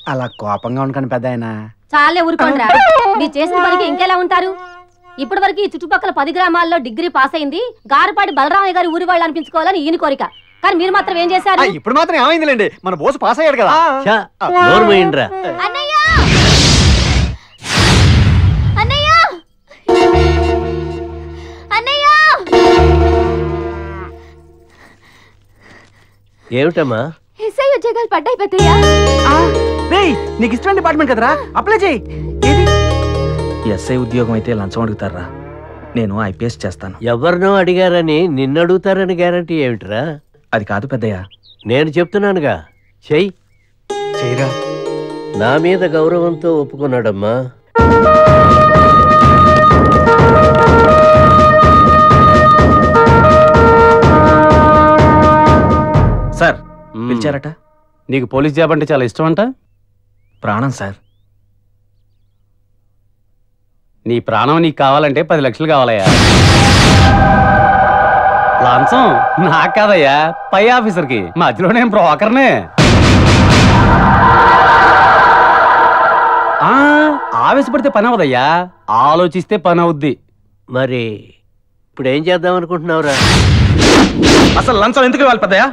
అలా కోపంగా ఉండకండి పెద్ద ఆయన చాలే ఊరుకోండిరా మీరు చేసిన పనికి ఇంకెలా ఉంటారు ఇప్పటి వరకు ఈ చుట్టుపక్కల పది గ్రామాల్లో డిగ్రీ పాస్ అయింది గారపాటి బలరామయ్య గారి ఊరి వాళ్ళు అనిపించుకోవాలని ఈయన కోరిక కానీ మీరు మాత్రం ఏం చేశారు ఇప్పుడు మాత్రం ఏమైందిలేండి మన బోసు పాస్ అయ్యాడు కదా ఛా, నోరు మూయండిరా. అన్నయ్య అన్నయ్య అన్నయ్య ఏమిటమ్మా ఎస్ఐ ఉద్యోగాలు పడ్డాయి పెద్దయ్య రేయ్ నీకు ఇష్టమైన డిపార్ట్మెంట్ కదరా అప్లై చేయి ఏది ఎస్ఐ ఉద్యోగం అయితే లంచం అడుగుతారా నేను ఐపీఎస్ చేస్తాను ఎవరినో అడిగారని నిన్ను అడుగుతారని గ్యారంటీ ఏమిట్రా అది కాదు పెద్దయ్య నేను చెప్తున్నానుగా చెయ్యి చేయరా నా మీద గౌరవంతో ఒప్పుకున్నాడమ్మా సార్ మ్మ్. పిలిచారట నీకు పోలీస్ జాబ్ అంటే చాలా ఇష్టం అంట ప్రాణం సార్ నీ ప్రాణం నీకు కావాలంటే పది లక్షలు కావాలయ్యా లంచం నాకు కాదయ్యా పై ఆఫీసర్కి మధ్యలో నేను బ్రోకర్నే ఆ, ఆవేశపడితే పని అవదయ్యా ఆలోచిస్తే పని అవుద్ది మరి ఇప్పుడు ఏం చేద్దాం అనుకుంటున్నావురా అసలు లంచం ఎందుకు ఇవ్వాలి పెద్దయ్య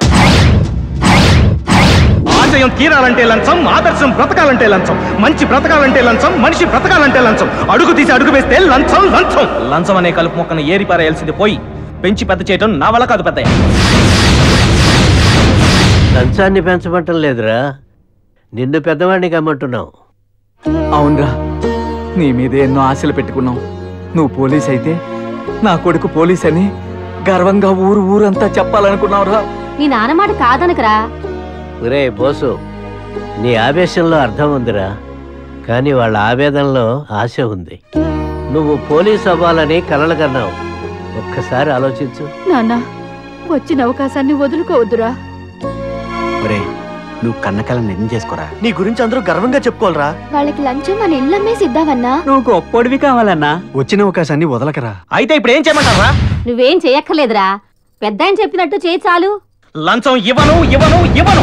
ఆశయం తీరాలంటే లంచం ఆదర్శం బ్రతకాలంటే లంచం మంచి బ్రతకాలంటే లంచం మనిషి బ్రతకాలంటే లంచం అడుగు తీసి అడుగు వేస్తే లంచం లంచం లంచం అనే కలుపు మొక్కను ఏరి పారేయాల్సింది పోయి పెంచి పెద్ద చేయటం నా వల్ల కాదు పెద్దయ్య లంచాన్ని పెంచమంటం లేదురా నిన్ను పెద్దవాడిని కమ్మంటున్నావు అవునరా నీ మీద ఎన్నో ఆశలు పెట్టుకున్నాం నువ్వు పోలీస్ అయితే నా కొడుకు పోలీస్ అని గర్వంగా ఊరు ఊరంతా చెప్పాలనుకున్నావురా మీ నాన్న మాట కాదనకరా ఒరే బోసు నీ ఆవేశంలో అర్థం ఉందిరా కానీ వాళ్ళ ఆవేదనలో ఆశ ఉంది నువ్వు పోలీస్ అవ్వాలని కలలు కన్నావు ఒక్కసారి ఆలోచించు నాన్న వచ్చిన అవకాశాన్ని వదులుకోవద్దురా ఒరే నువ్వు కన్నకల నిజం చేసుకోరా నీ గురించి అందరూ గర్వంగా చెప్పుకోవాలరా వాళ్ళకి లంచం మన ఇళ్ళమ్మే సిద్ధావన్నా నువ్వు గొప్పోడివి కావాలన్నా వచ్చిన అవకాశాన్ని వదలకరా అయితే ఇప్పుడు ఏం చేయమంటారా నువ్వేం చేయక్కర్లేదురా పెద్ద ఆయన చెప్పినట్టు చేయి చాలు లంచం ఇవ్వను ఇవ్వను ఇవ్వను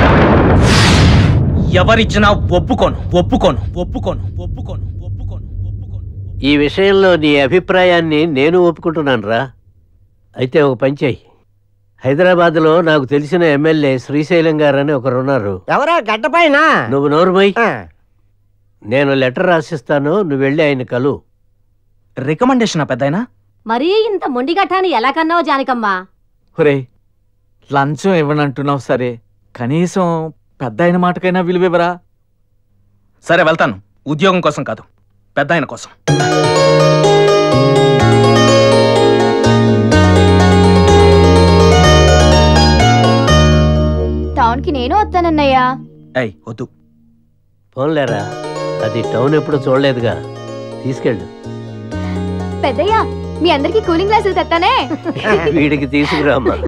ఎవరిచ్చినా ఒప్పుకోను ఒప్పుకోను ఒప్పుకోను ఒప్పుకోను ఒప్పుకోను ఒప్పుకోను ఈ విషయంలో నీ అభిప్రాయాన్ని నేను ఒప్పుకుంటున్నాను రా అయితే ఒక పని చెయ్యి హైదరాబాద్లో నాకు తెలిసిన ఎమ్మెల్యే శ్రీశైలం గారని ఒకరున్నారు ఎవరా గడ్డ పైన నువ్వు నోరుమై నేను లెటర్ రాసిస్తాను నువ్వు వెళ్ళి ఆయన కలు రికమెండేషన్ పెద్దాయనా మరీ ఇంత మొండిగట్టాన్ని ఎలా కన్నావు జానకమ్మా ఒరే లంచం ఇవ్వనంటున్నావు సరే కనీసం పెద్ద అయిన మాటకైనా విలువివరా సరే వెళ్తాను ఉద్యోగం కోసం కాదు పెద్ద ఆయన కోసం టౌన్ కి నేను వస్తానన్నయ్యా ఏయ్ వద్దు పోన్లేరా అది టౌన్ ఎప్పుడు చూడలేదుగా తీసుకెళ్ళు పెద్దయ్య మీ అందరికి కూలింగ్ గ్లాసులు తెస్తానే వీడికి తీసుకురామ్మా